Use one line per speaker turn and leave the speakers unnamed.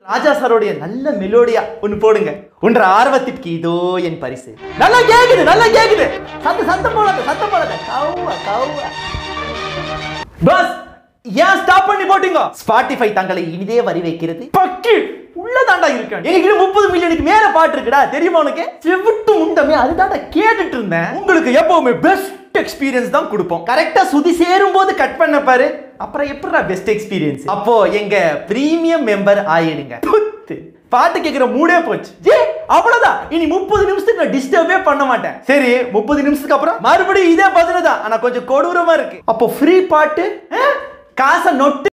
ராஜா சாரோடைய நல்ல மெலோடியா ஒன்னு போடுங்க உன்ற ஆர்வத்திற்கு இதோ என் பரிசு நல்லா கேக்குது நல்லா கேக்குது சத்த சத்தம் போடாத சத்தம் போடாத கவ்வ கவ்வ பஸ் ஏன் ஸ்டாப் பண்ணி போட்டீங்க ஸ்பாட்டிஃபை தங்களை இனிதே வரி வைக்கிறது பக்கி உள்ளதாண்டா இருக்கேன் எங்ககிட்ட முப்பது மில்லியனுக்கு மேல பாட்டு இருக்குடா தெரியுமா உனக்கு செவிட்டு முண்டமே அதுதான்டா கேட்டுட்டு இருந்தேன் உங்களுக்கு எப்பவுமே பெஸ்ட் எக்ஸ்பீரியன்ஸ் தான் கொடுப்போம் கரெக்டா சுதி சேரும் போது கட் பண்ண பாரு அப்புறம் எப்படிடா பெஸ்ட் எக்ஸ்பீரியன்ஸ் அப்போ எங்க பிரீமியம் மெம்பர் ஆயிடுங்க புத்து. பாட்டு கேட்கிற மூடே போச்சு ஏ அவ்வளவுதான் இனி முப்பது நிமிஷத்துக்கு நான் டிஸ்டர்பே பண்ண மாட்டேன் சரி முப்பது நிமிஷத்துக்கு அப்புறம் மறுபடியும் இதே பதில் தான் ஆனா கொஞ்சம் கொடூரமா இருக்கு அப்போ ஃப்ரீ பாட்டு ஆ? காசை நொட்டு